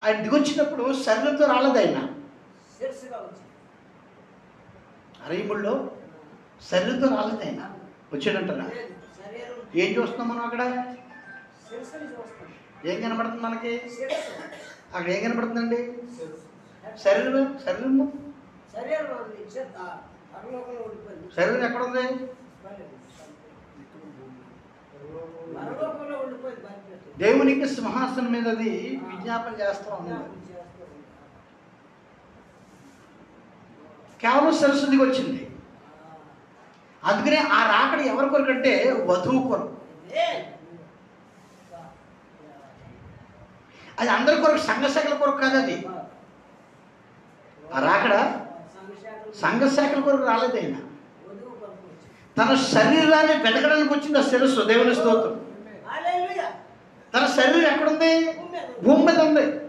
ఆయన దిగొచ్చినప్పుడు శరీరంతో రాలేదు ఆయన శిరస్సుగా వచ్చింది అరయముల్లో శరీరంతో రాలేదు ఆయన వచ్చాడంటారా లేదు, శరీరం ఏం చూస్తున్నాం మనం అక్కడ శిరస్సుని చూస్తాం ఏం కనబడుతుంది మనకి శిరస్సు అక్కడ ఏం కనబడుతుందండి శరీరం శరీరము శరీరం ఉంది చెత్త పరలోకంలో ఉండిపోయింది శరీరం ఎక్కడ ఉంది పరలోకంలో ఉండిపోయింది బయటపెట్టి దేవునికి సింహాసనం మీద అది విజ్ఞాపన చేస్తూ ఉంది కేవలం సరస్సు దిగి వచ్చింది అందుకనే ఆ రాకడ ఎవరి కొరకు అంటే వధువు కొరకు అది అందరి కొరకు సంఘశాఖల కొరకు కాదు అది ఆ రాకడ సంఘశాఖల కొరకు రాలేదు ఆయన తన శరీరాన్ని వెతకడానికి వచ్చింది ఆ శిరస్సు దేవుని స్తోత్రం తన శరీరం ఎక్కడుంది భూమి మీద ఉంది